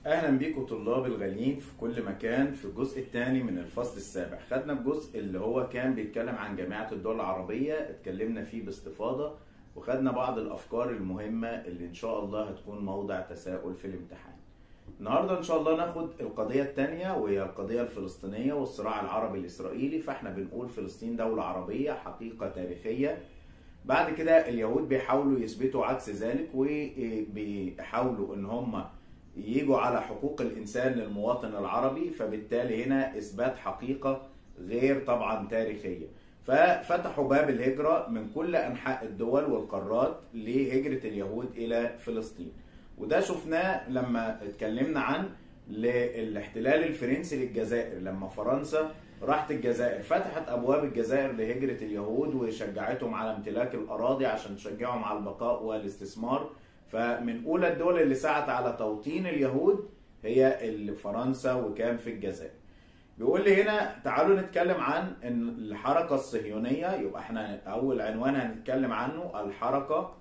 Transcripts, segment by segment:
اهلا بيكم طلاب الغاليين في كل مكان في الجزء الثاني من الفصل السابع خدنا الجزء اللي هو كان بيتكلم عن جامعة الدول العربية اتكلمنا فيه باستفاضة وخدنا بعض الافكار المهمة اللي ان شاء الله هتكون موضع تساؤل في الامتحان النهارده ان شاء الله ناخد القضية الثانية وهي القضية الفلسطينية والصراع العربي الاسرائيلي فاحنا بنقول فلسطين دولة عربية حقيقة تاريخية بعد كده اليهود بيحاولوا يثبتوا عكس ذلك وبيحاولوا ان هم يجوا على حقوق الانسان للمواطن العربي فبالتالي هنا اثبات حقيقه غير طبعا تاريخيه ففتحوا باب الهجره من كل انحاء الدول والقارات لهجره اليهود الى فلسطين وده شفناه لما اتكلمنا عن الاحتلال الفرنسي للجزائر لما فرنسا راحت الجزائر فتحت ابواب الجزائر لهجره اليهود وشجعتهم على امتلاك الاراضي عشان تشجعهم على البقاء والاستثمار فمن اولى الدول اللي سعت على توطين اليهود هي فرنسا وكان في الجزائر بيقول لي هنا تعالوا نتكلم عن ان الحركه الصهيونيه يبقى احنا اول عنوان هنتكلم عنه الحركه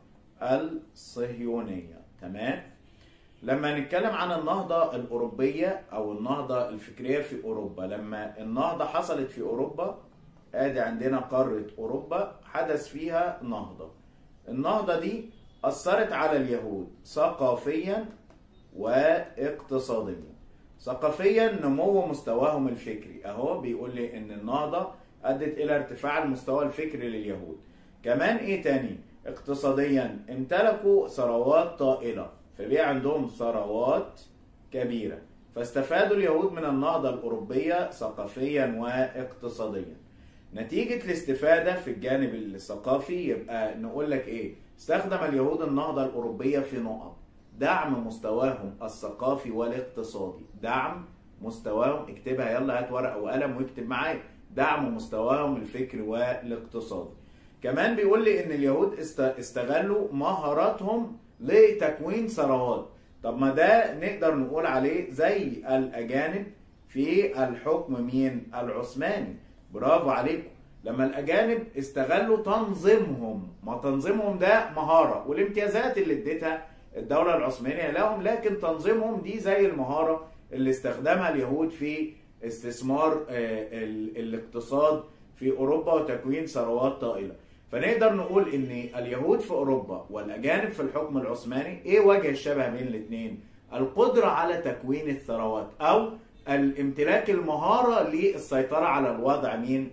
الصهيونيه تمام لما نتكلم عن النهضه الاوروبيه او النهضه الفكريه في اوروبا لما النهضه حصلت في اوروبا ادي عندنا قاره اوروبا حدث فيها نهضه النهضه دي أثرت على اليهود ثقافيا واقتصاديا ثقافيا نمو مستواهم الفكري اهو بيقول لي ان النهضة ادت الى ارتفاع المستوى الفكري لليهود كمان ايه تاني اقتصاديا امتلكوا ثروات طائلة فبقى عندهم ثروات كبيرة فاستفادوا اليهود من النهضة الأوروبية ثقافيا واقتصاديا نتيجة الاستفادة في الجانب الثقافي يبقى نقول لك ايه استخدم اليهود النهضة الأوروبية في نقط دعم مستواهم الثقافي والاقتصادي دعم مستواهم اكتبها يلا هات ورقة وقلم واكتب معايا دعم مستواهم الفكري والاقتصادي كمان بيقول لي ان اليهود استغلوا مهاراتهم لتكوين ثروات طب ما ده نقدر نقول عليه زي الأجانب في الحكم مين العثماني برافو عليكم لما الاجانب استغلوا تنظيمهم ما تنظيمهم ده مهاره والامتيازات اللي اديتها الدوله العثمانيه لهم لكن تنظيمهم دي زي المهاره اللي استخدمها اليهود في استثمار الاقتصاد في اوروبا وتكوين ثروات طائله فنقدر نقول ان اليهود في اوروبا والاجانب في الحكم العثماني ايه وجه الشبه بين الاثنين القدره على تكوين الثروات او الامتلاك المهاره للسيطره على الوضع مين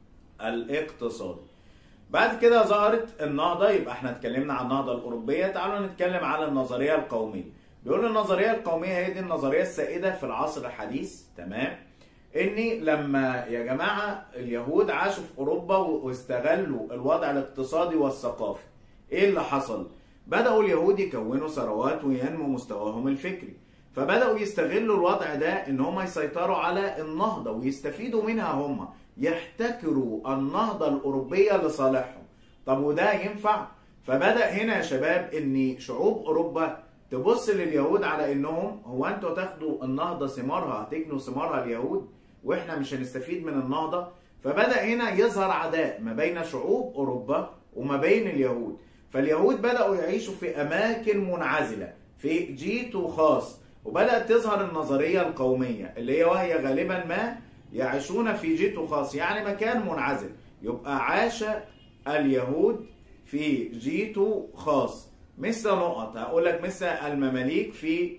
الاقتصادي بعد كده ظهرت النهضه يبقى احنا اتكلمنا عن النهضه الاوروبيه تعالوا نتكلم على النظريه القوميه بيقول النظريه القوميه هي دي النظريه السائده في العصر الحديث تمام اني لما يا جماعه اليهود عاشوا في اوروبا واستغلوا الوضع الاقتصادي والثقافي ايه اللي حصل بداوا اليهود يكونوا ثروات وينمو مستواهم الفكري فبداوا يستغلوا الوضع ده ان هم يسيطروا على النهضه ويستفيدوا منها هم يحتكروا النهضة الأوروبية لصالحهم طب وده ينفع؟ فبدأ هنا يا شباب إن شعوب أوروبا تبص لليهود على إنهم هو أنتوا تاخدوا النهضة ثمارها هتجنوا ثمارها اليهود وإحنا مش هنستفيد من النهضة فبدأ هنا يظهر عداء ما بين شعوب أوروبا وما بين اليهود فاليهود بدأوا يعيشوا في أماكن منعزلة في جيتو خاص وبدأت تظهر النظرية القومية اللي هي وهي غالبا ما يعيشون في جيتو خاص يعني مكان منعزل يبقى عاش اليهود في جيتو خاص مثل نقط هقول لك مثل المماليك في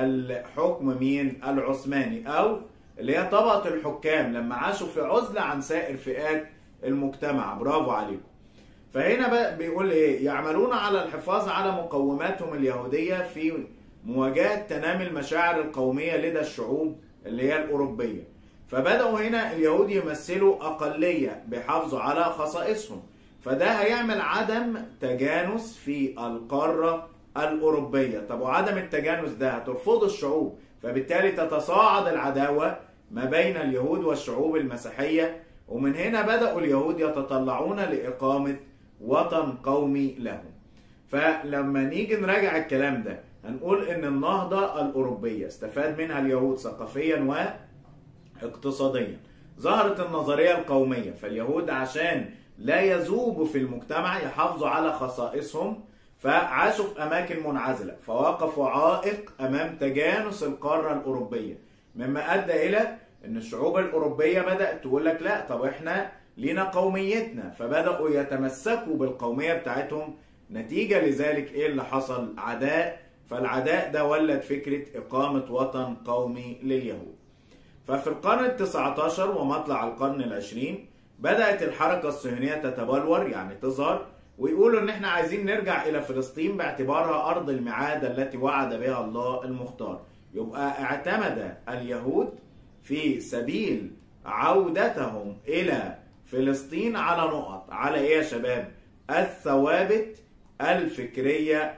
الحكم مين العثماني او اللي هي طبقه الحكام لما عاشوا في عزله عن سائر فئات المجتمع برافو عليكم فهنا بقى بيقول ايه يعملون على الحفاظ على مقوماتهم اليهوديه في مواجهه تنامي المشاعر القوميه لدى الشعوب اللي هي الاوروبيه فبدأوا هنا اليهود يمثلوا أقلية بيحافظوا على خصائصهم فده هيعمل عدم تجانس في القارة الأوروبية طب وعدم التجانس ده هترفض الشعوب فبالتالي تتصاعد العداوة ما بين اليهود والشعوب المسيحية ومن هنا بدأوا اليهود يتطلعون لإقامة وطن قومي لهم فلما نيجي نراجع الكلام ده هنقول ان النهضة الأوروبية استفاد منها اليهود ثقافيا و اقتصاديا ظهرت النظرية القومية فاليهود عشان لا يذوبوا في المجتمع يحافظوا على خصائصهم فعاشوا في أماكن منعزلة فوقفوا عائق أمام تجانس القارة الأوروبية مما أدى إلى أن الشعوب الأوروبية بدأت تقول لك لا طب إحنا لينا قوميتنا فبدأوا يتمسكوا بالقومية بتاعتهم نتيجة لذلك إيه اللي حصل عداء فالعداء ده ولد فكرة إقامة وطن قومي لليهود ففي القرن التسعة عشر ومطلع القرن العشرين بدأت الحركة الصهيونية تتبلور يعني تظهر ويقولوا ان احنا عايزين نرجع الى فلسطين باعتبارها ارض الميعاد التي وعد بها الله المختار يبقى اعتمد اليهود في سبيل عودتهم الى فلسطين على نقط على ايه يا شباب الثوابت الفكرية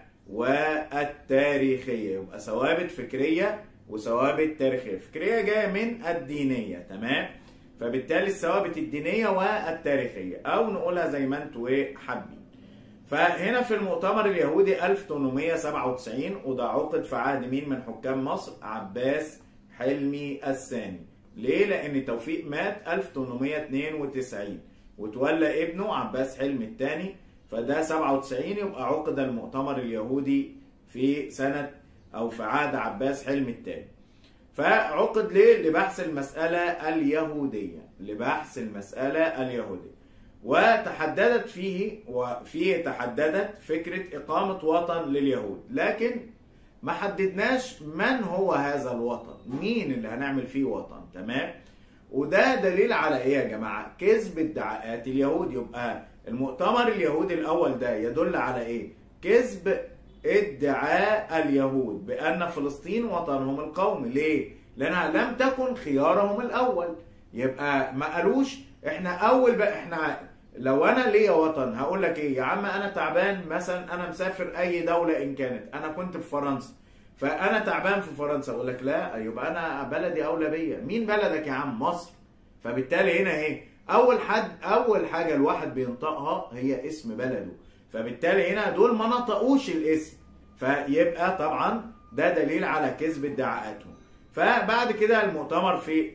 والتاريخية يبقى ثوابت فكرية وثوابت تاريخية فكرية جاية من الدينية تمام فبالتالي الثوابت الدينية والتاريخية أو نقولها زي ما انتوا ايه حابين فهنا في المؤتمر اليهودي 1897 وده عقد في عهد مين من حكام مصر عباس حلمي الثاني ليه؟ لأن توفيق مات 1892 وتولى ابنه عباس حلمي الثاني فده 97 يبقى عقد المؤتمر اليهودي في سنة أو في عهد عباس حلمي الثاني فعقد ليه؟ لبحث المسألة اليهودية لبحث المسألة اليهودية وتحددت فيه وفيه تحددت فكرة إقامة وطن لليهود لكن ما حددناش من هو هذا الوطن مين اللي هنعمل فيه وطن تمام وده دليل على ايه يا جماعة كذب ادعاءات اليهود يبقى المؤتمر اليهودي الاول ده يدل على ايه كذب ادعاء اليهود بان فلسطين وطنهم القومي ليه لانها لم تكن خيارهم الاول يبقى ما قالوش احنا اول بقى احنا لو انا ليا وطن هقول لك ايه يا عم انا تعبان مثلا انا مسافر اي دوله ان كانت انا كنت في فرنسا فانا تعبان في فرنسا اقول لك لا يبقى انا بلدي اولى بيا مين بلدك يا عم مصر فبالتالي هنا ايه اول حد اول حاجه الواحد بينطقها هي اسم بلده فبالتالي هنا دول ما نطقوش الاسم فيبقى طبعا ده دليل على كذب ادعاءاتهم فبعد كده المؤتمر في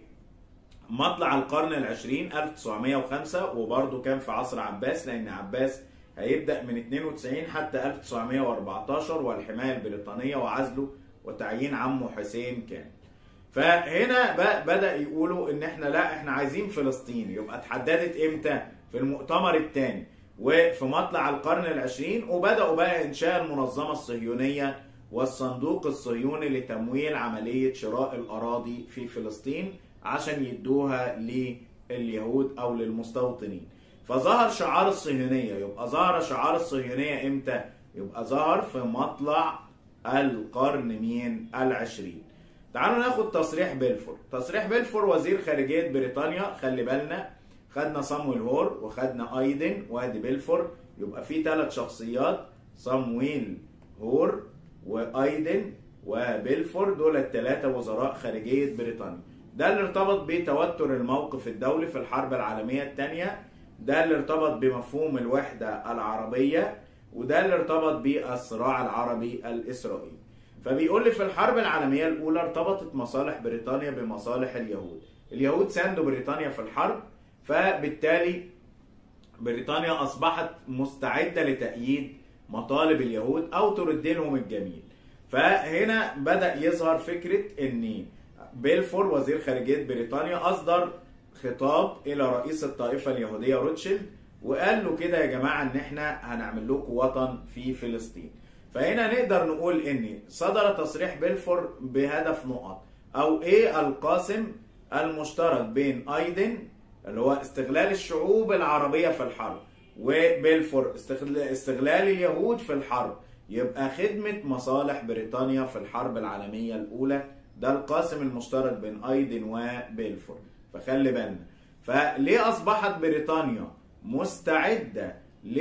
مطلع القرن العشرين 1905 وبرضه كان في عصر عباس لأن عباس هيبدأ من 92 حتى 1914 والحماية البريطانية وعزله وتعيين عمه حسين كان فهنا بدأ يقولوا ان احنا لا احنا عايزين فلسطين يبقى اتحددت امتى في المؤتمر الثاني وفي مطلع القرن العشرين وبدأوا بقى انشاء المنظمة الصهيونية والصندوق الصهيوني لتمويل عملية شراء الأراضي في فلسطين عشان يدوها لليهود او للمستوطنين فظهر شعار الصهيونية يبقى ظهر شعار الصهيونية امتى يبقى ظهر في مطلع القرن مين العشرين تعالوا ناخد تصريح بلفور تصريح بلفور وزير خارجية بريطانيا خلي بالنا خدنا صامويل هور وخدنا ايدن وادي بلفور يبقى في ثلاث شخصيات صامويل هور وايدن وبلفور دول الثلاثة وزراء خارجية بريطانيا ده اللي ارتبط بتوتر الموقف الدولي في الحرب العالمية الثانية ده اللي ارتبط بمفهوم الوحدة العربية وده اللي ارتبط بالصراع العربي الإسرائيلي فبيقول لي في الحرب العالمية الأولى ارتبطت مصالح بريطانيا بمصالح اليهود اليهود ساندوا بريطانيا في الحرب فبالتالي بريطانيا أصبحت مستعدة لتأييد مطالب اليهود أو ترد لهم الجميل فهنا بدأ يظهر فكرة أن بيلفور وزير خارجية بريطانيا أصدر خطاب إلى رئيس الطائفة اليهودية روتشيلد وقال له كده يا جماعة إن إحنا هنعمل لكم وطن في فلسطين. فهنا نقدر نقول إن صدر تصريح بيلفور بهدف نقط أو إيه القاسم المشترك بين أيدن اللي هو استغلال الشعوب العربية في الحرب وبيلفور استغلال اليهود في الحرب يبقى خدمة مصالح بريطانيا في الحرب العالمية الأولى ده القاسم المشترك بين ايدن وبيلفور فخلي بالنا فليه اصبحت بريطانيا مستعده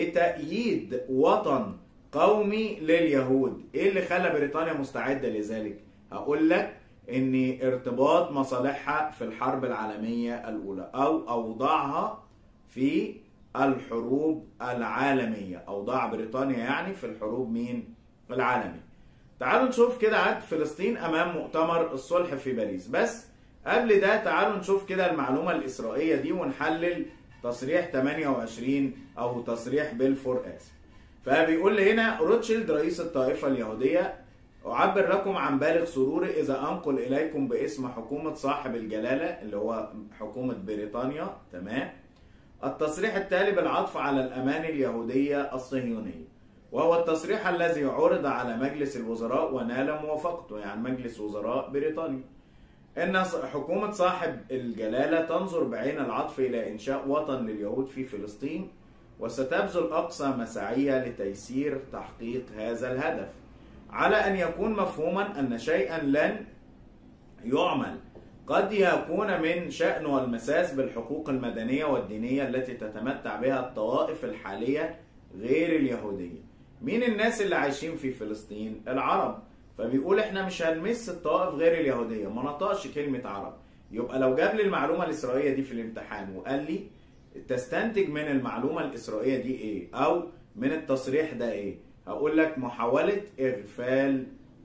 لتأييد وطن قومي لليهود ايه اللي خلى بريطانيا مستعده لذلك هقول لك ان ارتباط مصالحها في الحرب العالميه الاولى او اوضاعها في الحروب العالميه اوضاع بريطانيا يعني في الحروب مين العالميه تعالوا نشوف كده عد فلسطين امام مؤتمر الصلح في باريس بس قبل ده تعالوا نشوف كده المعلومه الاسرائيليه دي ونحلل تصريح 28 او تصريح بلفور اسف فبيقول لي هنا روتشيلد رئيس الطائفة اليهودية أعبر لكم عن بالغ سروري إذا أنقل إليكم باسم حكومة صاحب الجلالة اللي هو حكومة بريطانيا تمام التصريح التالي بالعطف على الأماني اليهودية الصهيونية وهو التصريح الذي عرض على مجلس الوزراء ونال موافقته يعني مجلس وزراء بريطانيا إن حكومة صاحب الجلالة تنظر بعين العطف إلى إنشاء وطن لليهود في فلسطين وستبذل أقصى مساعيها لتيسير تحقيق هذا الهدف على أن يكون مفهوما أن شيئا لن يعمل قد يكون من شأنه المساس بالحقوق المدنية والدينية التي تتمتع بها الطوائف الحالية غير اليهودية مين الناس اللي عايشين في فلسطين؟ العرب فبيقول احنا مش هنمس الطوائف غير اليهودية ما نطقش كلمة عرب يبقى لو جاب لي المعلومة الإسرائيلية دي في الامتحان وقال لي تستنتج من المعلومة الإسرائيلية دي إيه أو من التصريح ده إيه هقول لك محاولة إغفال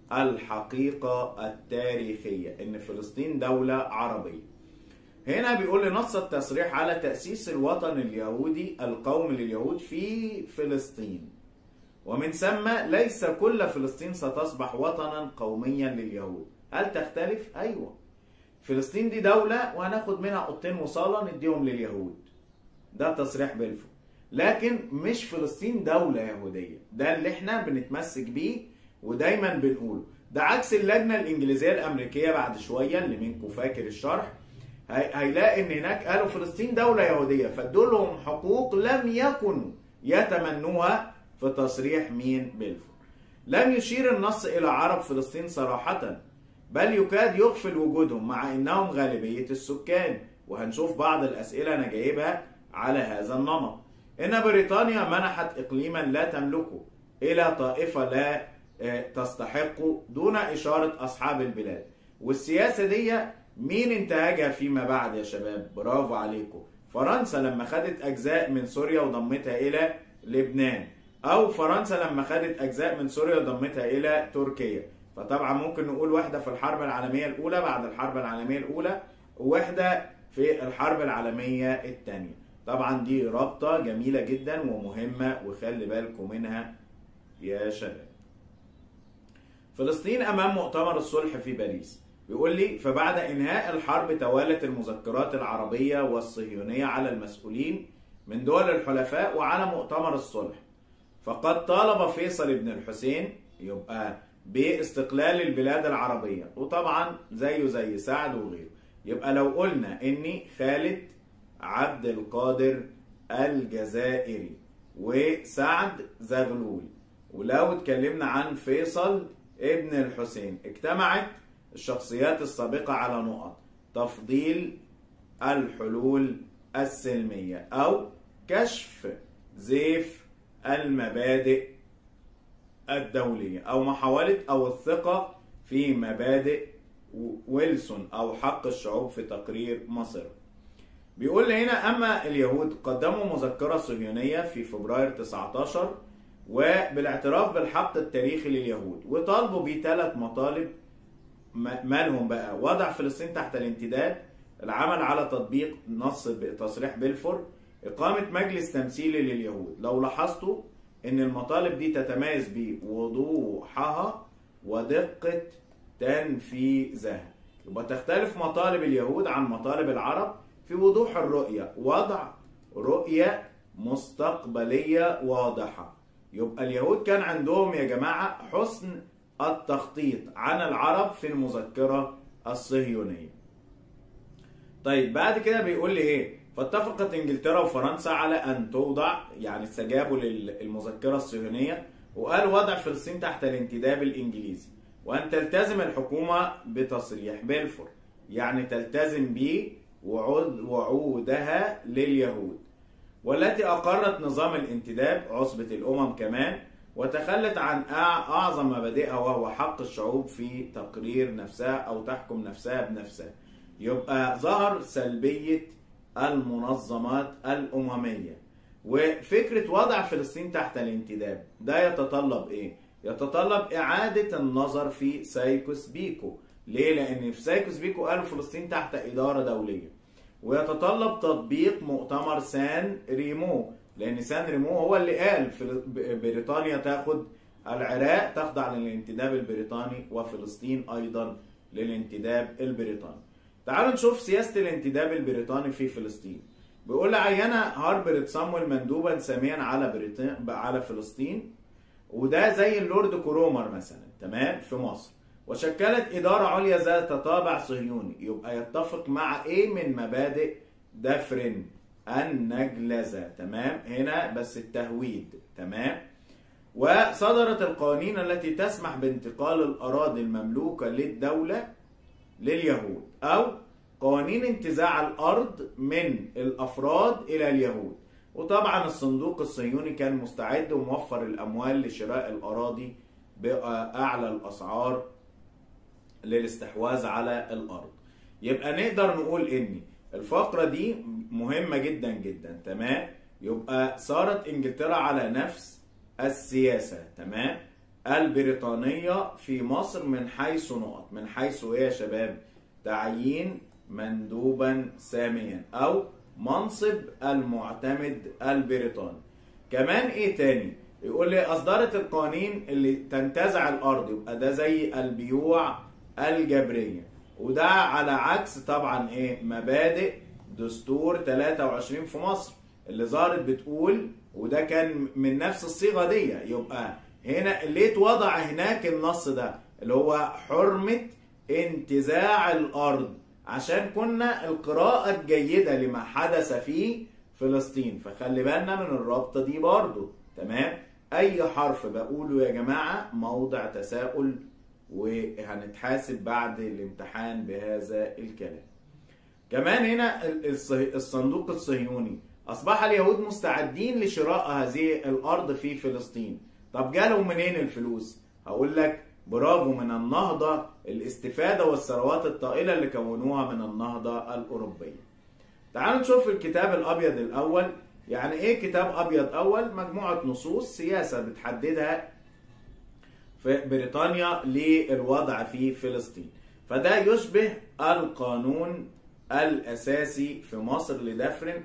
الحقيقة التاريخية إن فلسطين دولة عربية هنا بيقول لي نص التصريح على تأسيس الوطن اليهودي القومي لليهود في فلسطين ومن ثم ليس كل فلسطين ستصبح وطنا قوميا لليهود هل تختلف؟ أيوة فلسطين دي دولة وهناخد منها أوضتين وصالة نديهم لليهود ده تصريح بلفور لكن مش فلسطين دولة يهودية ده اللي احنا بنتمسك بيه ودايما بنقوله ده عكس اللجنة الإنجليزية الأمريكية بعد شوية اللي منكم فاكر الشرح هيلاقي إن هناك قالوا فلسطين دولة يهودية فادولهم حقوق لم يكونوا يتمنوها في تصريح مين بلفور لم يشير النص إلى عرب فلسطين صراحة بل يكاد يغفل وجودهم مع إنهم غالبية السكان وهنشوف بعض الأسئلة أنا جايبها على هذا النمط إن بريطانيا منحت إقليما لا تملكه إلى طائفة لا تستحق دون إشارة أصحاب البلاد والسياسة دي مين انتهجها فيما بعد يا شباب برافو عليكم فرنسا لما خدت أجزاء من سوريا وضمتها إلى لبنان أو فرنسا لما خدت أجزاء من سوريا وضمتها إلى تركيا فطبعا ممكن نقول واحدة في الحرب العالمية الأولى بعد الحرب العالمية الأولى وواحدة في الحرب العالمية الثانية طبعا دي رابطة جميلة جدا ومهمة وخلي بالكم منها يا شباب فلسطين أمام مؤتمر الصلح في باريس بيقول لي فبعد إنهاء الحرب توالت المذكرات العربية والصهيونية على المسؤولين من دول الحلفاء وعلى مؤتمر الصلح فقد طالب فيصل بن الحسين يبقى باستقلال البلاد العربية وطبعا زيه زي سعد وغيره يبقى لو قلنا إني خالد عبد القادر الجزائري وسعد زغلول ولو اتكلمنا عن فيصل ابن الحسين اجتمعت الشخصيات السابقة على نقط تفضيل الحلول السلمية أو كشف زيف المبادئ الدولية أو محاولة أو الثقة في مبادئ ويلسون أو حق الشعوب في تقرير مصر بيقول لي هنا أما اليهود قدموا مذكرة صهيونية في فبراير 19 وبالاعتراف بالحق التاريخي لليهود وطالبوا بيه ثلاث مطالب مالهم بقى وضع فلسطين تحت الانتداب العمل على تطبيق نص تصريح بلفور إقامة مجلس تمثيلي لليهود لو لاحظتوا إن المطالب دي تتميز بوضوحها ودقة تنفيذها يبقى تختلف مطالب اليهود عن مطالب العرب في وضوح الرؤية وضع رؤية مستقبلية واضحة يبقى اليهود كان عندهم يا جماعة حسن التخطيط عن العرب في المذكرة الصهيونية طيب بعد كده بيقول لي ايه فاتفقت انجلترا وفرنسا على ان توضع يعني استجابوا للمذكرة الصهيونية وقال وضع فلسطين تحت الانتداب الانجليزي وان تلتزم الحكومة بتصريح بلفور يعني تلتزم به وعود وعودها لليهود والتي أقرت نظام الانتداب عصبة الأمم كمان وتخلت عن أعظم مبادئها وهو حق الشعوب في تقرير نفسها أو تحكم نفسها بنفسها يبقى ظهر سلبية المنظمات الأممية وفكرة وضع فلسطين تحت الانتداب ده يتطلب إيه؟ يتطلب إعادة النظر في سايكوس بيكو ليه؟ لأن في سايكوس بيكو قالوا فلسطين تحت إدارة دولية ويتطلب تطبيق مؤتمر سان ريمو لان سان ريمو هو اللي قال فل- ب- بريطانيا تاخد العراق تخضع للانتداب البريطاني وفلسطين ايضا للانتداب البريطاني تعالوا نشوف سياسه الانتداب البريطاني في فلسطين بيقول عين هاربرت صامويل مندوبا ساميا على بريطان على فلسطين وده زي اللورد كرومر مثلا تمام في مصر وشكلت إدارة عليا ذات طابع صهيوني يبقى يتفق مع إيه من مبادئ دفرن النجلزة تمام هنا بس التهويد تمام وصدرت القوانين التي تسمح بانتقال الأراضي المملوكة للدولة لليهود أو قوانين انتزاع الأرض من الأفراد إلى اليهود وطبعا الصندوق الصهيوني كان مستعد وموفر الأموال لشراء الأراضي بأعلى الأسعار للاستحواذ على الأرض يبقى نقدر نقول إن الفقرة دي مهمة جدا جدا تمام يبقى صارت إنجلترا على نفس السياسة تمام البريطانية في مصر من حيث نقط من حيث ايه يا شباب تعيين مندوبا ساميا او منصب المعتمد البريطاني كمان ايه تاني يقول لي اصدرت القوانين اللي تنتزع الارض يبقى ده زي البيوع الجبريه وده على عكس طبعا ايه مبادئ دستور 23 في مصر اللي ظهرت بتقول وده كان من نفس الصيغه دي يبقى هنا ليه اتوضع هناك النص ده اللي هو حرمه انتزاع الارض عشان كنا القراءه الجيده لما حدث في فلسطين فخلي بالنا من الرابطه دي برضو تمام اي حرف بقوله يا جماعه موضع تساؤل وهنتحاسب بعد الامتحان بهذا الكلام كمان هنا الصه- الصندوق الصهيوني أصبح اليهود مستعدين لشراء هذه الأرض في فلسطين طب جالهم منين الفلوس؟ هقول لك برافو من النهضة الاستفادة والثروات الطائلة اللي كونوها من النهضة الأوروبية تعالوا نشوف الكتاب الأبيض الأول يعني إيه كتاب أبيض أول؟ مجموعة نصوص سياسة بتحددها في بريطانيا للوضع في فلسطين فده يشبه القانون الأساسي في مصر لدفرن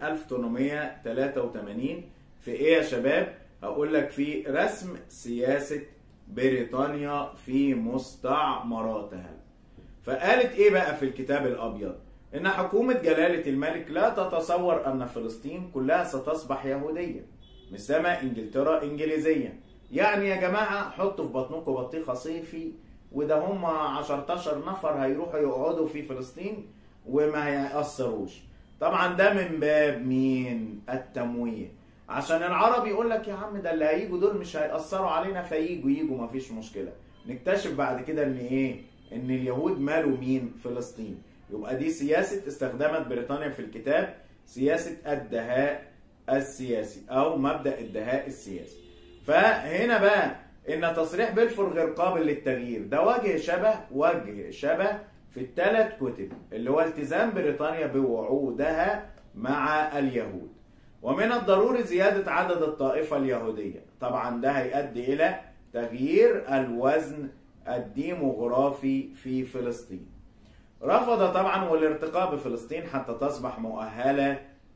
1883 في إيه يا شباب؟ هقول لك في رسم سياسة بريطانيا في مستعمراتها فقالت إيه بقى في الكتاب الأبيض؟ إن حكومة جلالة الملك لا تتصور أن فلسطين كلها ستصبح يهودية مثلما إنجلترا إنجليزية يعني يا جماعة حطوا في بطنكم بطيخة صيفي وده هم 10 نفر هيروحوا يقعدوا في فلسطين وما هيأثروش طبعا ده من باب مين التمويه عشان العرب يقول لك يا عم ده اللي هيجوا دول مش هيأثروا علينا فييجوا يجوا مفيش مشكلة نكتشف بعد كده ان ايه ان اليهود مالوا مين فلسطين يبقى دي سياسة استخدمت بريطانيا في الكتاب سياسة الدهاء السياسي او مبدأ الدهاء السياسي فهنا بقى ان تصريح بلفور غير قابل للتغيير ده وجه شبه وجه شبه في الثلاث كتب اللي هو التزام بريطانيا بوعودها مع اليهود ومن الضروري زيادة عدد الطائفة اليهودية طبعا ده هيؤدي إلى تغيير الوزن الديموغرافي في فلسطين رفض طبعا والارتقاء بفلسطين حتى تصبح مؤهلة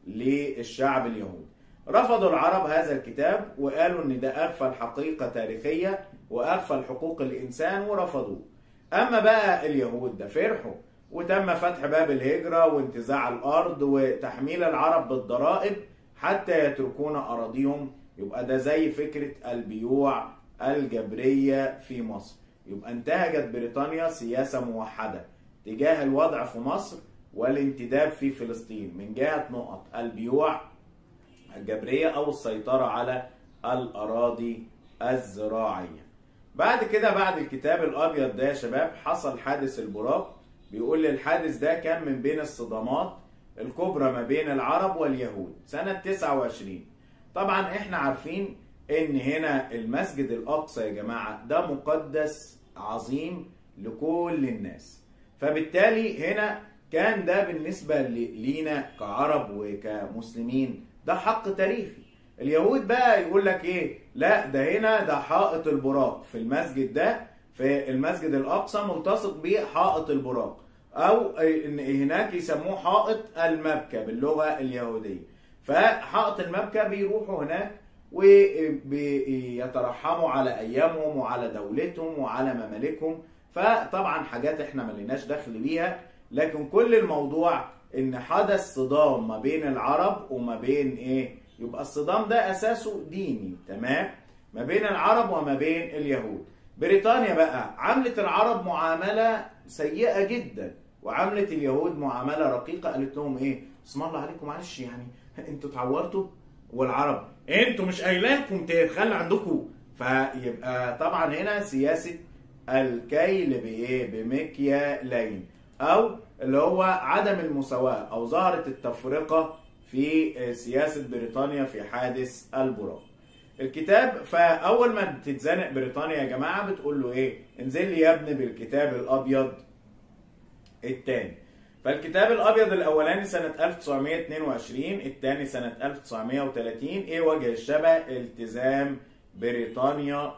للشعب اليهودي رفضوا العرب هذا الكتاب وقالوا ان ده اغفل حقيقة تاريخية واغفل حقوق الانسان ورفضوه اما بقى اليهود ده فرحوا وتم فتح باب الهجرة وانتزاع الارض وتحميل العرب بالضرائب حتى يتركون اراضيهم يبقى ده زي فكرة البيوع الجبرية في مصر يبقى انتهجت بريطانيا سياسة موحدة تجاه الوضع في مصر والانتداب في فلسطين من جهة نقط البيوع الجبرية أو السيطرة على الأراضي الزراعية بعد كده بعد الكتاب الأبيض ده يا شباب حصل حادث البراق بيقول لي الحادث ده كان من بين الصدمات الكبرى ما بين العرب واليهود سنة 29 طبعا احنا عارفين ان هنا المسجد الأقصى يا جماعة ده مقدس عظيم لكل الناس فبالتالي هنا كان ده بالنسبة لينا كعرب وكمسلمين ده حق تاريخي اليهود بقى يقول لك ايه لا ده هنا ده حائط البراق في المسجد ده في المسجد الاقصى ملتصق بحائط البراق او ان هناك يسموه حائط المبكى باللغه اليهوديه فحائط المبكى بيروحوا هناك وبيترحموا على ايامهم وعلى دولتهم وعلى ممالكهم فطبعا حاجات احنا مليناش دخل بيها لكن كل الموضوع ان حدث صدام ما بين العرب وما بين ايه يبقى الصدام ده اساسه ديني تمام ما بين العرب وما بين اليهود بريطانيا بقى عملت العرب معاملة سيئة جدا وعملت اليهود معاملة رقيقة قالت لهم ايه اسم الله عليكم معلش يعني انتوا اتعورتوا والعرب انتوا مش قايلانكم تخلي عندكم فيبقى طبعا هنا سياسة الكيل بايه بمكيالين او اللي هو عدم المساواة او ظهرت التفرقة في سياسة بريطانيا في حادث البراق الكتاب فاول ما تتزنق بريطانيا يا جماعه بتقول له ايه انزل لي يا ابني بالكتاب الابيض الثاني فالكتاب الابيض الاولاني سنه 1922 الثاني سنه 1930 ايه وجه الشبه التزام بريطانيا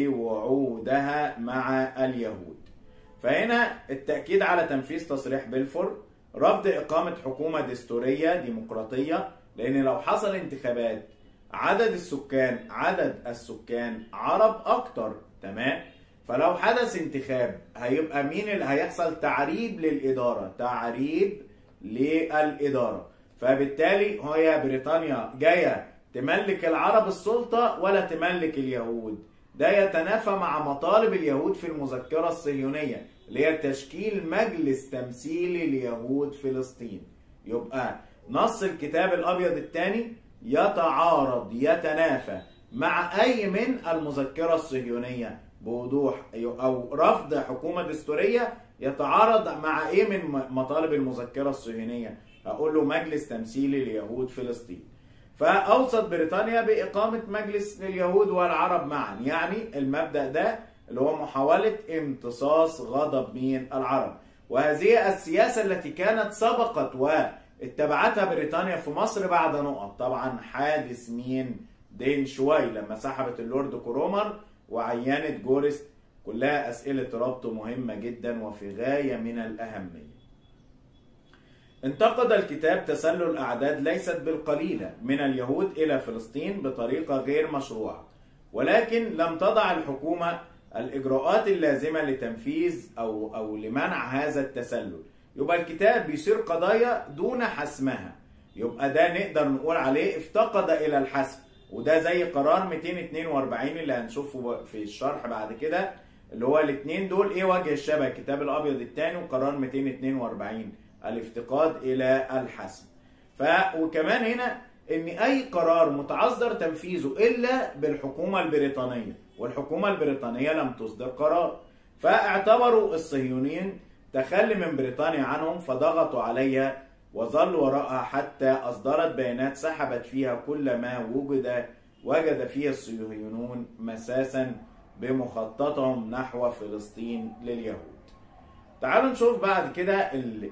بوعودها مع اليهود فهنا التاكيد على تنفيذ تصريح بلفور رفض اقامه حكومه دستوريه ديمقراطيه لان لو حصل انتخابات عدد السكان عدد السكان عرب اكتر تمام فلو حدث انتخاب هيبقى مين اللي هيحصل تعريب للاداره تعريب للاداره فبالتالي هي بريطانيا جايه تملك العرب السلطه ولا تملك اليهود ده يتنافى مع مطالب اليهود في المذكره الصهيونيه اللي هي تشكيل مجلس تمثيلي ليهود فلسطين يبقى نص الكتاب الابيض الثاني يتعارض يتنافى مع اي من المذكره الصهيونيه بوضوح او رفض حكومه دستوريه يتعارض مع ايه من مطالب المذكره الصهيونيه اقول له مجلس تمثيلي ليهود فلسطين فاوصت بريطانيا باقامه مجلس لليهود والعرب معا يعني المبدا ده اللي هو محاوله امتصاص غضب من العرب وهذه السياسه التي كانت سبقت و اتبعتها بريطانيا في مصر بعد نقط طبعا حادث مين دين شوي لما سحبت اللورد كرومر وعينت جورست كلها أسئلة ربط مهمة جدا وفي غاية من الأهمية انتقد الكتاب تسلل أعداد ليست بالقليلة من اليهود إلى فلسطين بطريقة غير مشروعة ولكن لم تضع الحكومة الإجراءات اللازمة لتنفيذ أو أو لمنع هذا التسلل يبقى الكتاب بيصير قضايا دون حسمها يبقى ده نقدر نقول عليه افتقد الى الحسم وده زي قرار 242 اللي هنشوفه في الشرح بعد كده اللي هو الاثنين دول ايه وجه الشبه الكتاب الابيض الثاني وقرار 242 الافتقاد الى الحسم ف وكمان هنا ان اي قرار متعذر تنفيذه الا بالحكومه البريطانيه والحكومه البريطانيه لم تصدر قرار فاعتبروا الصهيونيين تخلي من بريطانيا عنهم فضغطوا عليها وظلوا وراءها حتى أصدرت بيانات سحبت فيها كل ما وجد وجد فيه الصهيونيون مساسا بمخططهم نحو فلسطين لليهود. تعالوا نشوف بعد كده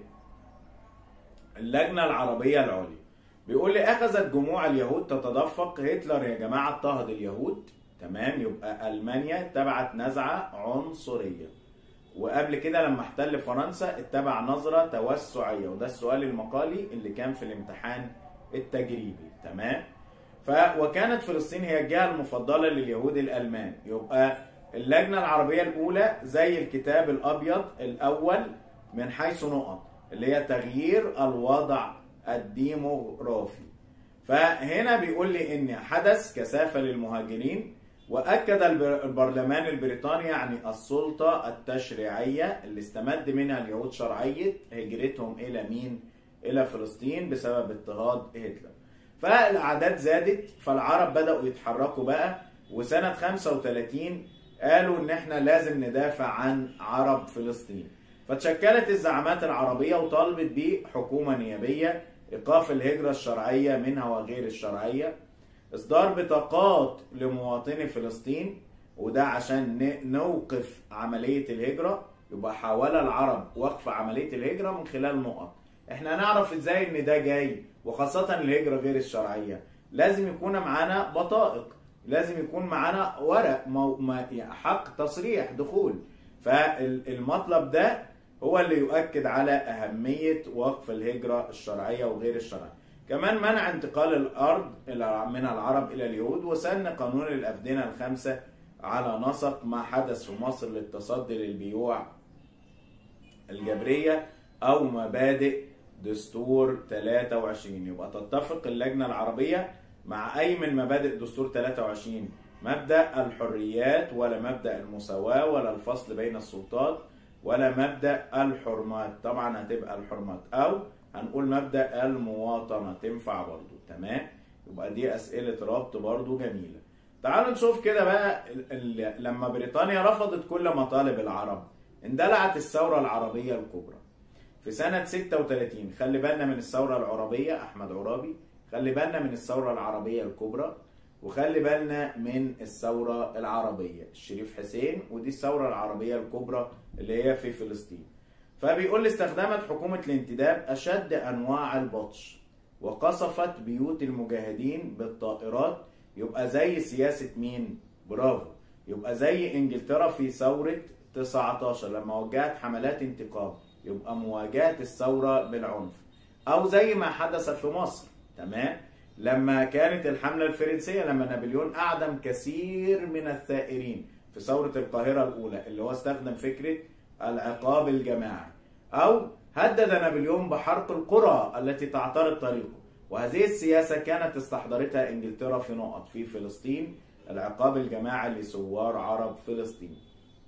اللجنة العربية العليا. بيقول لي أخذت جموع اليهود تتدفق هتلر يا جماعة اضطهد اليهود تمام يبقى ألمانيا تبعت نزعة عنصرية. وقبل كده لما احتل فرنسا اتبع نظرة توسعية وده السؤال المقالي اللي كان في الامتحان التجريبي تمام ف وكانت فلسطين هي الجهة المفضلة لليهود الألمان يبقى اللجنة العربية الأولى زي الكتاب الأبيض الأول من حيث نقط اللي هي تغيير الوضع الديموغرافي فهنا بيقول لي ان حدث كثافة للمهاجرين واكد البرلمان البريطاني يعني السلطه التشريعيه اللي استمد منها اليهود شرعيه هجرتهم الى مين؟ الى فلسطين بسبب اضطهاد هتلر. فالاعداد زادت فالعرب بداوا يتحركوا بقى وسنه 35 قالوا ان احنا لازم ندافع عن عرب فلسطين. فتشكلت الزعامات العربيه وطالبت بحكومه نيابيه ايقاف الهجره الشرعيه منها وغير الشرعيه اصدار بطاقات لمواطني فلسطين وده عشان نوقف عملية الهجرة يبقى حاول العرب وقف عملية الهجرة من خلال نقط احنا نعرف ازاي ان ده جاي وخاصة الهجرة غير الشرعية لازم يكون معانا بطائق لازم يكون معانا ورق حق تصريح دخول فالمطلب ده هو اللي يؤكد على أهمية وقف الهجرة الشرعية وغير الشرعية كمان منع انتقال الأرض من العرب إلى اليهود وسن قانون الأفدنة الخمسة على نسق ما حدث في مصر للتصدي للبيوع الجبرية أو مبادئ دستور 23 يبقى تتفق اللجنة العربية مع أي من مبادئ دستور 23 مبدأ الحريات ولا مبدأ المساواة ولا الفصل بين السلطات ولا مبدأ الحرمات طبعا هتبقى الحرمات أو هنقول مبدأ المواطنة تنفع برضو تمام يبقى دي أسئلة ربط برضو جميلة تعالوا نشوف كده بقى لما بريطانيا رفضت كل مطالب العرب اندلعت الثورة العربية الكبرى في سنة 36 خلي بالنا من الثورة العربية أحمد عرابي خلي بالنا من الثورة العربية الكبرى وخلي بالنا من الثورة العربية الشريف حسين ودي الثورة العربية الكبرى اللي هي في فلسطين فبيقول لي استخدمت حكومة الانتداب أشد أنواع البطش وقصفت بيوت المجاهدين بالطائرات يبقى زي سياسة مين؟ برافو يبقى زي انجلترا في ثورة 19 لما وجهت حملات انتقام يبقى مواجهة الثورة بالعنف أو زي ما حدث في مصر تمام لما كانت الحملة الفرنسية لما نابليون أعدم كثير من الثائرين في ثورة القاهرة الأولى اللي هو استخدم فكرة العقاب الجماعي أو هدد نابليون بحرق القرى التي تعترض طريقه وهذه السياسة كانت استحضرتها إنجلترا في نقط في فلسطين العقاب الجماعي لثوار عرب فلسطين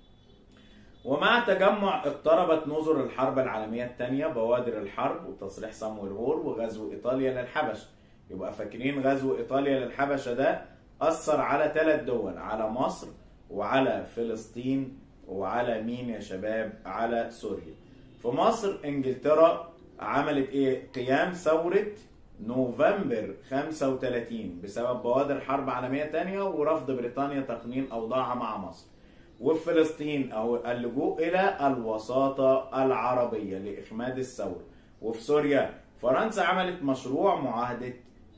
ومع تجمع اقتربت نظر الحرب العالمية الثانية بوادر الحرب وتصريح سامويل هور وغزو إيطاليا للحبشة يبقى فاكرين غزو إيطاليا للحبشة ده أثر على ثلاث دول على مصر وعلى فلسطين وعلى مين يا شباب على سوريا في مصر انجلترا عملت ايه قيام ثورة نوفمبر 35 بسبب بوادر حرب عالمية تانية ورفض بريطانيا تقنين أوضاعها مع مصر وفي فلسطين أو اللجوء إلى الوساطة العربية لإخماد الثورة وفي سوريا فرنسا عملت مشروع معاهدة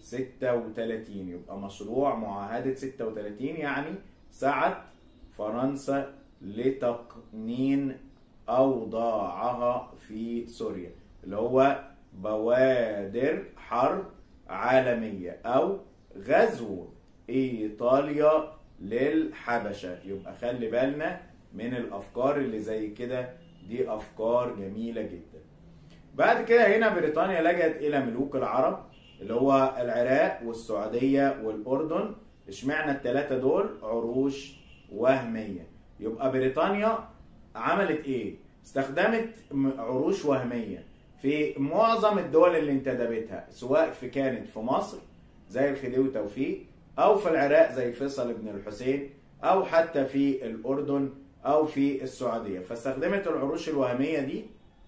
36 يبقى مشروع معاهدة 36 يعني سعت فرنسا لتقنين أوضاعها في سوريا اللي هو بوادر حرب عالمية أو غزو إيطاليا للحبشة يبقى خلي بالنا من الأفكار اللي زي كده دي أفكار جميلة جدا بعد كده هنا بريطانيا لجأت إلى ملوك العرب اللي هو العراق والسعودية والأردن اشمعنى الثلاثة دول عروش وهمية يبقى بريطانيا عملت ايه استخدمت عروش وهمية في معظم الدول اللي انتدبتها سواء في كانت في مصر زي الخديوي توفيق او في العراق زي فيصل بن الحسين او حتى في الاردن او في السعودية فاستخدمت العروش الوهمية دي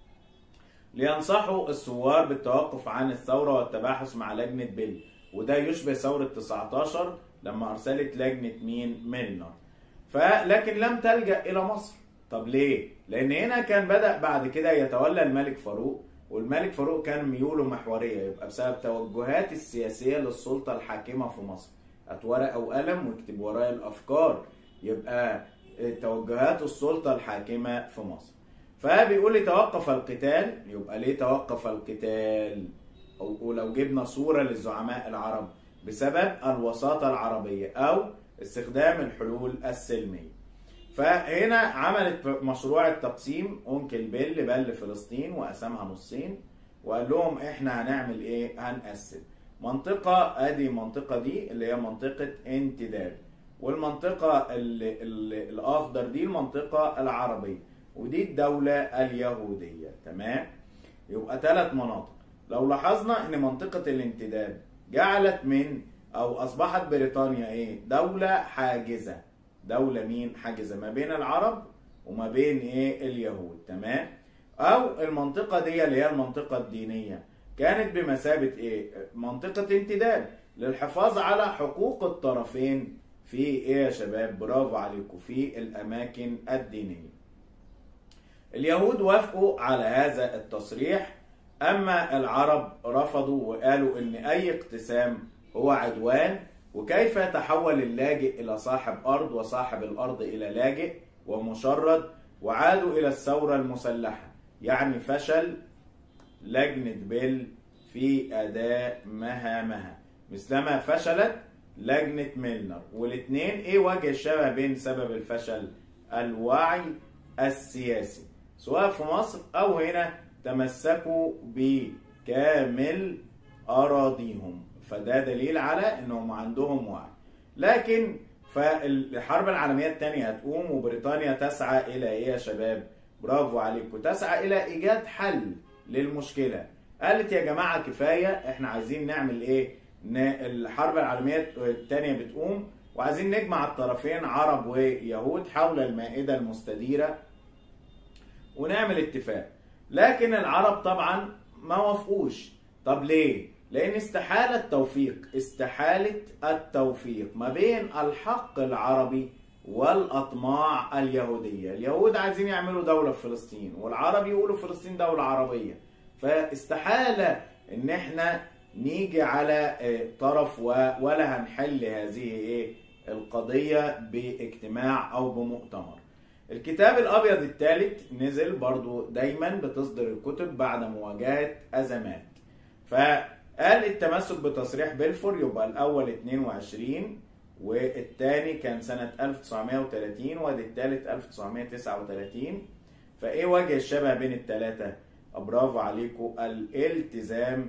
لينصحوا الثوار بالتوقف عن الثورة والتباحث مع لجنة بيل وده يشبه ثورة 19 لما أرسلت لجنة مين ميلنر فلكن لم تلجأ إلى مصر طب ليه؟ لأن هنا كان بدأ بعد كده يتولى الملك فاروق والملك فاروق كان ميوله محورية يبقى بسبب توجهات السياسية للسلطة الحاكمة في مصر هات ورقة وقلم واكتب ورايا الأفكار يبقى توجهات السلطة الحاكمة في مصر فبيقول لي توقف القتال يبقى ليه توقف القتال ولو جبنا صورة للزعماء العرب بسبب الوساطة العربية أو استخدام الحلول السلمية فهنا عملت مشروع التقسيم أنكل بيل بل فلسطين وقسمها نصين وقال لهم احنا هنعمل ايه هنقسم منطقة ادي المنطقة دي اللي هي منطقة انتداب والمنطقة اللي اللي الأخضر دي المنطقة العربية ودي الدولة اليهودية تمام يبقى ثلاث مناطق لو لاحظنا ان منطقة الانتداب جعلت من او اصبحت بريطانيا ايه دولة حاجزة دولة مين حاجزة ما بين العرب وما بين ايه اليهود تمام او المنطقة دي اللي هي المنطقة الدينية كانت بمثابة ايه منطقة انتداب للحفاظ على حقوق الطرفين في ايه يا شباب برافو عليكم في الاماكن الدينية اليهود وافقوا على هذا التصريح اما العرب رفضوا وقالوا ان اي اقتسام هو عدوان وكيف يتحول اللاجئ الى صاحب ارض وصاحب الارض الى لاجئ ومشرد وعادوا الى الثوره المسلحه يعني فشل لجنه بيل في أداء مهامها مثلما فشلت لجنة ميلنر والاثنين ايه وجه الشبه بين سبب الفشل الوعي السياسي سواء في مصر او هنا تمسكوا بكامل اراضيهم فده دليل على انهم عندهم وعي لكن فالحرب العالميه الثانيه هتقوم وبريطانيا تسعى الى ايه يا شباب برافو عليكم تسعى الى ايجاد حل للمشكله قالت يا جماعه كفايه احنا عايزين نعمل ايه الحرب العالميه الثانيه بتقوم وعايزين نجمع الطرفين عرب ويهود حول المائده المستديره ونعمل اتفاق لكن العرب طبعا ما وافقوش طب ليه لان استحاله التوفيق استحاله التوفيق ما بين الحق العربي والاطماع اليهوديه اليهود عايزين يعملوا دوله في فلسطين والعرب يقولوا فلسطين دوله عربيه فاستحاله ان احنا نيجي على طرف ولا هنحل هذه ايه القضيه باجتماع او بمؤتمر الكتاب الابيض الثالث نزل برضو دايما بتصدر الكتب بعد مواجهه ازمات فقال التمسك بتصريح بلفور يبقى الاول 22 والثاني كان سنة 1930 وادي الثالث 1939 فايه وجه الشبه بين الثلاثة؟ برافو عليكم الالتزام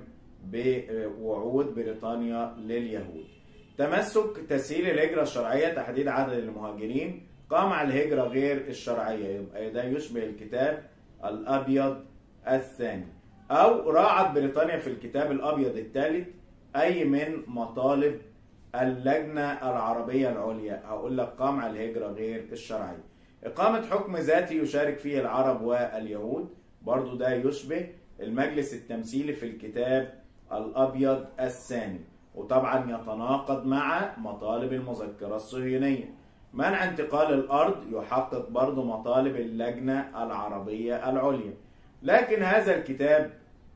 بوعود بريطانيا لليهود. تمسك تسهيل الهجرة الشرعية تحديد عدد المهاجرين قمع الهجرة غير الشرعية يبقى ده يشبه الكتاب الأبيض الثاني أو راعت بريطانيا في الكتاب الأبيض الثالث أي من مطالب اللجنة العربية العليا هقول لك قمع الهجرة غير الشرعية إقامة حكم ذاتي يشارك فيه العرب واليهود برضو ده يشبه المجلس التمثيلي في الكتاب الأبيض الثاني وطبعا يتناقض مع مطالب المذكرة الصهيونية منع انتقال الأرض يحقق برضو مطالب اللجنة العربية العليا لكن هذا الكتاب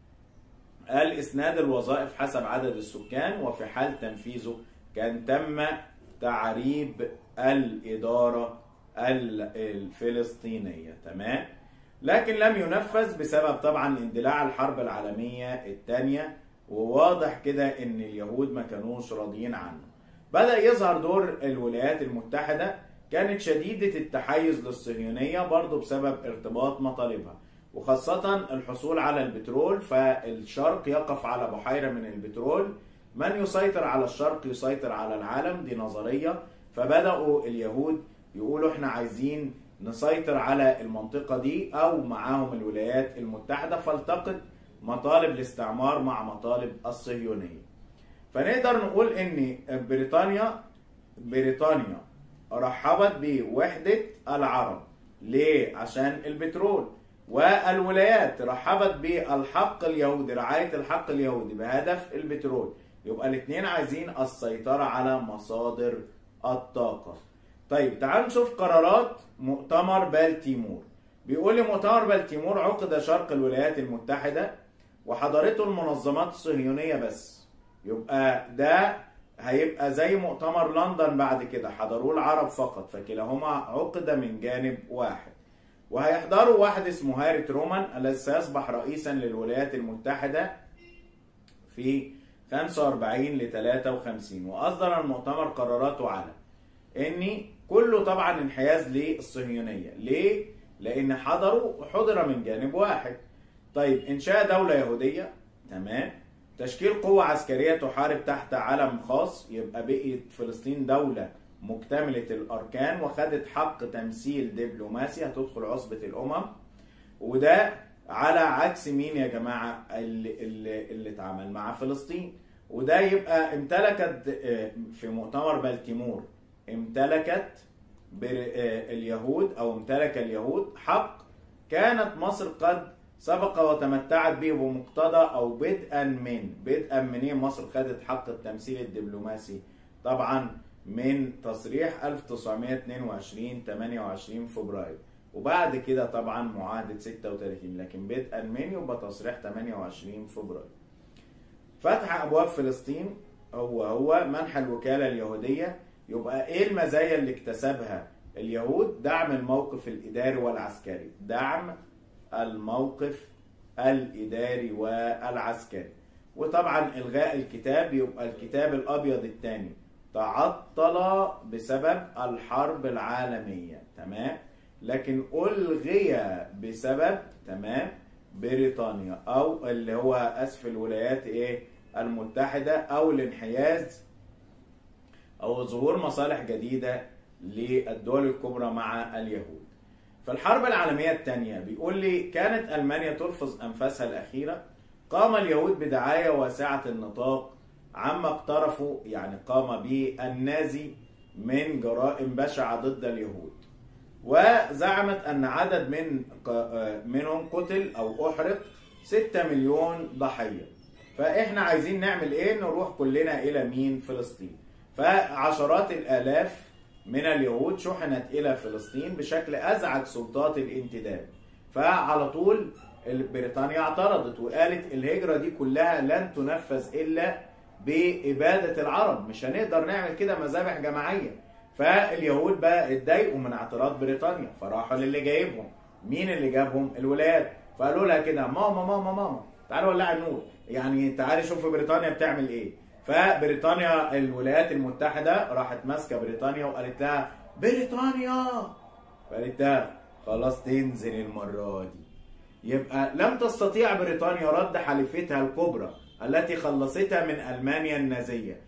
قال إسناد الوظائف حسب عدد السكان وفي حال تنفيذه كان تم تعريب الإدارة الفلسطينية تمام لكن لم ينفذ بسبب طبعا اندلاع الحرب العالمية الثانية وواضح كده ان اليهود ما كانوش راضيين عنه بدأ يظهر دور الولايات المتحدة كانت شديدة التحيز للصهيونية برضه بسبب ارتباط مطالبها وخاصة الحصول على البترول فالشرق يقف على بحيرة من البترول من يسيطر على الشرق يسيطر على العالم دي نظرية فبدأوا اليهود يقولوا احنا عايزين نسيطر على المنطقة دي أو معاهم الولايات المتحدة فالتقط مطالب الاستعمار مع مطالب الصهيونية فنقدر نقول ان بريطانيا بريطانيا رحبت بوحدة العرب ليه؟ عشان البترول والولايات رحبت بالحق اليهودي رعاية الحق اليهودي بهدف البترول يبقى الاثنين عايزين السيطرة على مصادر الطاقة طيب تعالوا نشوف قرارات مؤتمر بالتيمور بيقول لي مؤتمر بالتيمور عقد شرق الولايات المتحدة وحضرته المنظمات الصهيونية بس يبقى ده هيبقى زي مؤتمر لندن بعد كده حضروه العرب فقط فكلاهما عقد من جانب واحد وهيحضروا واحد اسمه هاري ترومان الذي سيصبح رئيسا للولايات المتحدة في 45 ل 53 واصدر المؤتمر قراراته على ان كله طبعا انحياز للصهيونيه ليه لان حضروا حضر من جانب واحد طيب انشاء دوله يهوديه تمام تشكيل قوة عسكرية تحارب تحت علم خاص يبقى بقيت فلسطين دولة مكتملة الأركان وخدت حق تمثيل دبلوماسي هتدخل عصبة الأمم وده على عكس مين يا جماعة اللي, اللي, اللي اتعامل مع فلسطين وده يبقى امتلكت في مؤتمر بالتيمور امتلكت اليهود او امتلك اليهود حق كانت مصر قد سبق وتمتعت به بمقتضى او بدءا من بدءا منين مصر خدت حق التمثيل الدبلوماسي طبعا من تصريح 1922 28 فبراير وبعد كده طبعا معاهدة 36 لكن بدءا من يبقى تصريح 28 فبراير فتح ابواب فلسطين هو هو منح الوكالة اليهودية يبقى ايه المزايا اللي اكتسبها اليهود دعم الموقف الاداري والعسكري دعم الموقف الاداري والعسكري وطبعا الغاء الكتاب يبقى الكتاب الابيض الثاني تعطل بسبب الحرب العالميه تمام لكن الغي بسبب تمام بريطانيا او اللي هو اسف الولايات ايه المتحده او الانحياز او ظهور مصالح جديده للدول الكبرى مع اليهود في الحرب العالميه الثانيه بيقول لي كانت المانيا تلفظ انفاسها الاخيره قام اليهود بدعايه واسعه النطاق عما اقترفوا يعني قام به النازي من جرائم بشعه ضد اليهود وزعمت ان عدد من منهم قتل او احرق 6 مليون ضحيه فاحنا عايزين نعمل ايه نروح كلنا الى مين فلسطين فعشرات الالاف من اليهود شحنت الى فلسطين بشكل ازعج سلطات الانتداب فعلى طول بريطانيا اعترضت وقالت الهجره دي كلها لن تنفذ الا باباده العرب مش هنقدر نعمل كده مذابح جماعيه فاليهود بقى اتضايقوا من اعتراض بريطانيا فراحوا للي جايبهم مين اللي جابهم الولايات فقالوا لها كده ماما ماما ماما تعالى ولع النور يعني تعالي شوف بريطانيا بتعمل ايه فبريطانيا الولايات المتحده راحت ماسكه بريطانيا وقالت لها بريطانيا فقالت لها خلاص تنزل المره دي يبقى لم تستطيع بريطانيا رد حليفتها الكبرى التي خلصتها من المانيا النازيه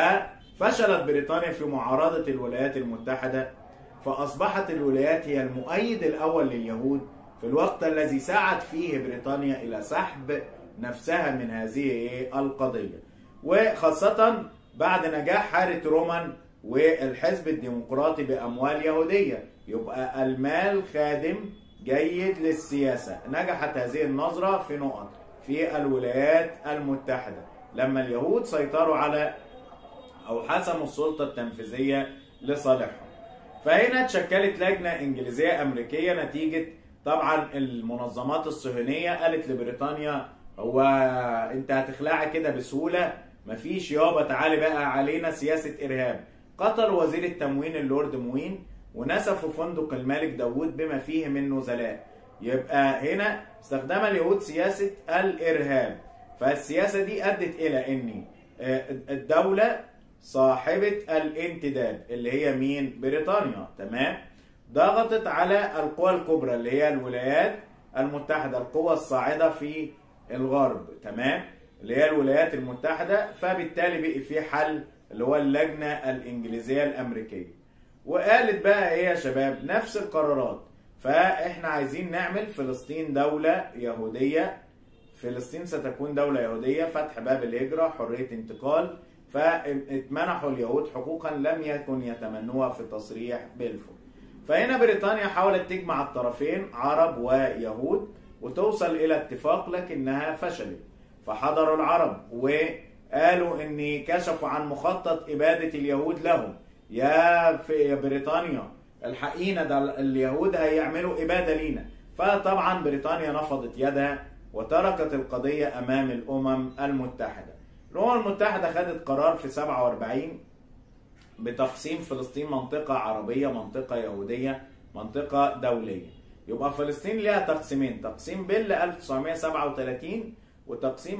ففشلت بريطانيا في معارضه الولايات المتحده فاصبحت الولايات هي المؤيد الاول لليهود في الوقت الذي سعت فيه بريطانيا الى سحب نفسها من هذه القضيه وخاصه بعد نجاح حاره رومان والحزب الديمقراطي باموال يهوديه يبقى المال خادم جيد للسياسه نجحت هذه النظره في نقط في الولايات المتحده لما اليهود سيطروا على او حسموا السلطه التنفيذيه لصالحهم فهنا اتشكلت لجنه انجليزيه امريكيه نتيجه طبعا المنظمات الصهيونيه قالت لبريطانيا هو انت هتخلعها كده بسهوله مفيش يابا تعالي بقى علينا سياسه ارهاب قتل وزير التموين اللورد موين ونسفوا فندق الملك داوود بما فيه من نزلاء يبقى هنا استخدم اليهود سياسه الارهاب فالسياسه دي ادت الى ان الدوله صاحبه الانتداب اللي هي مين بريطانيا تمام ضغطت على القوى الكبرى اللي هي الولايات المتحده القوى الصاعده في الغرب تمام اللي هي الولايات المتحده فبالتالي بقي في حل اللي هو اللجنه الانجليزيه الامريكيه وقالت بقى ايه يا شباب نفس القرارات فاحنا عايزين نعمل فلسطين دوله يهوديه فلسطين ستكون دوله يهوديه فتح باب الهجره حريه انتقال فاتمنحوا اليهود حقوقا لم يكن يتمنوها في تصريح بلفور فهنا بريطانيا حاولت تجمع الطرفين عرب ويهود وتوصل الى اتفاق لكنها فشلت فحضروا العرب وقالوا ان كشفوا عن مخطط اباده اليهود لهم يا في بريطانيا الحقينا ده اليهود هيعملوا اباده لينا فطبعا بريطانيا نفضت يدها وتركت القضيه امام الامم المتحده الامم المتحده خدت قرار في 47 بتقسيم فلسطين منطقه عربيه منطقه يهوديه منطقه دوليه يبقى فلسطين ليها تقسيمين تقسيم بيل 1937 وتقسيم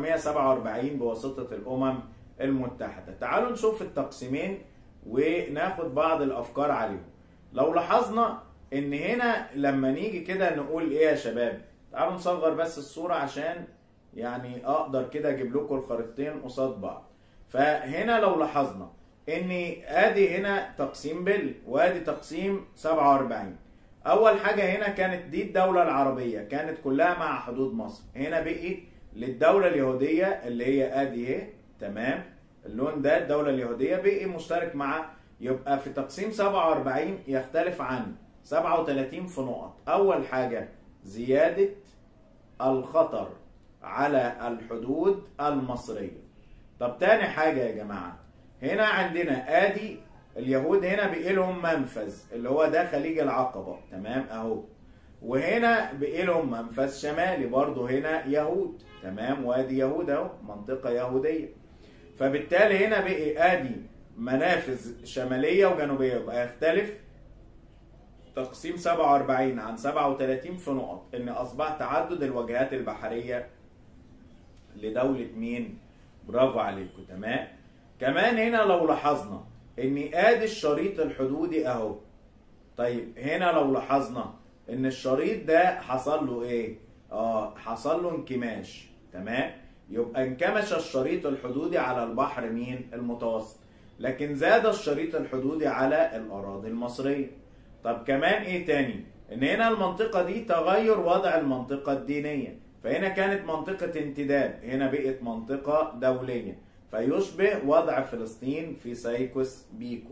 1947 بواسطه الامم المتحده تعالوا نشوف التقسيمين وناخد بعض الافكار عليهم لو لاحظنا ان هنا لما نيجي كده نقول ايه يا شباب تعالوا نصغر بس الصوره عشان يعني اقدر كده اجيب لكم الخريطتين قصاد بعض فهنا لو لاحظنا ان ادي هنا تقسيم بل وادي تقسيم 47 اول حاجه هنا كانت دي الدوله العربيه كانت كلها مع حدود مصر هنا بقي للدوله اليهوديه اللي هي ادي اهي تمام اللون ده الدوله اليهوديه بقي مشترك مع يبقى في تقسيم 47 يختلف عن 37 في نقط اول حاجه زياده الخطر على الحدود المصريه طب تاني حاجه يا جماعه هنا عندنا ادي اليهود هنا بقي لهم منفذ اللي هو ده خليج العقبه تمام اهو وهنا بقي لهم منفذ شمالي برضه هنا يهود تمام وادي يهود اهو منطقه يهوديه فبالتالي هنا بقي ادي منافذ شماليه وجنوبيه يبقى يختلف تقسيم 47 عن 37 في نقط ان اصبح تعدد الوجهات البحريه لدولة مين برافو عليكم تمام كمان هنا لو لاحظنا ان ادي الشريط الحدودي اهو طيب هنا لو لاحظنا ان الشريط ده حصل له ايه اه حصل له انكماش تمام يبقى انكمش الشريط الحدودي على البحر مين المتوسط لكن زاد الشريط الحدودي على الاراضي المصريه طب كمان ايه تاني ان هنا المنطقه دي تغير وضع المنطقه الدينيه فهنا كانت منطقه امتداد هنا بقت منطقه دوليه فيشبه وضع فلسطين في سايكوس بيكو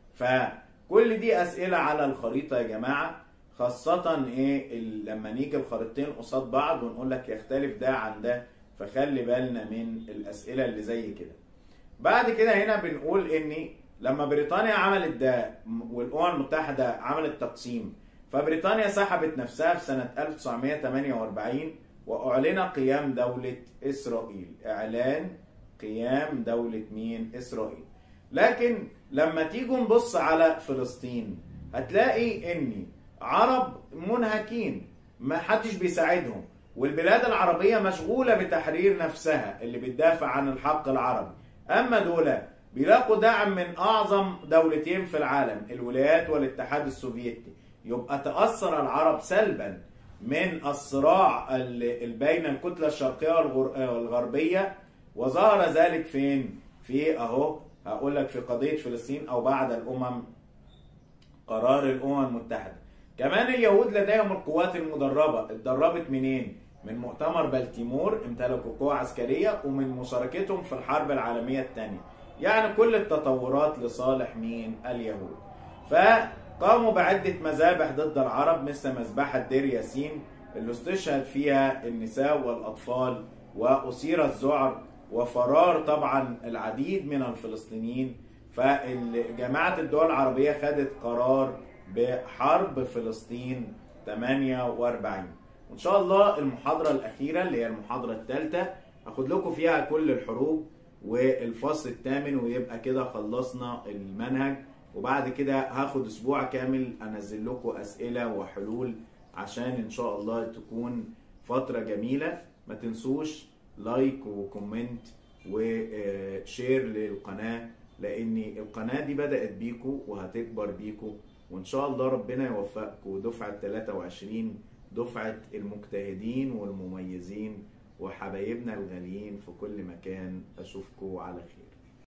فكل دي اسئله على الخريطه يا جماعه خاصة ايه لما نيجي الخريطتين قصاد بعض ونقول لك يختلف ده عن ده فخلي بالنا من الاسئلة اللي زي كده. بعد كده هنا بنقول ان لما بريطانيا عملت ده والامم المتحدة عملت تقسيم فبريطانيا سحبت نفسها في سنة 1948 واعلن قيام دولة اسرائيل، اعلان قيام دولة مين؟ اسرائيل. لكن لما تيجوا نبص على فلسطين هتلاقي ان عرب منهكين ما حدش بيساعدهم والبلاد العربية مشغولة بتحرير نفسها اللي بتدافع عن الحق العربي أما دول بيلاقوا دعم من أعظم دولتين في العالم الولايات والاتحاد السوفيتي يبقى تأثر العرب سلبا من الصراع بين الكتلة الشرقية والغربية وظهر ذلك فين؟ في أهو هقول لك في قضية فلسطين أو بعد الأمم قرار الأمم المتحدة كمان اليهود لديهم القوات المدربة اتدربت منين؟ من مؤتمر بلتيمور امتلكوا قوة عسكرية ومن مشاركتهم في الحرب العالمية الثانية يعني كل التطورات لصالح مين؟ اليهود فقاموا بعدة مذابح ضد العرب مثل مذبحة دير ياسين اللي استشهد فيها النساء والأطفال وأسير الذعر وفرار طبعا العديد من الفلسطينيين فجماعة الدول العربية خدت قرار بحرب فلسطين 48 وان شاء الله المحاضره الاخيره اللي هي المحاضره الثالثه هاخد لكم فيها كل الحروب والفصل الثامن ويبقى كده خلصنا المنهج وبعد كده هاخد اسبوع كامل انزل لكم اسئله وحلول عشان ان شاء الله تكون فتره جميله ما تنسوش لايك وكومنت وشير للقناه لان القناه دي بدات بيكو وهتكبر بيكو وان شاء الله ربنا يوفقكم دفعه 23 دفعه المجتهدين والمميزين وحبايبنا الغاليين في كل مكان اشوفكم على خير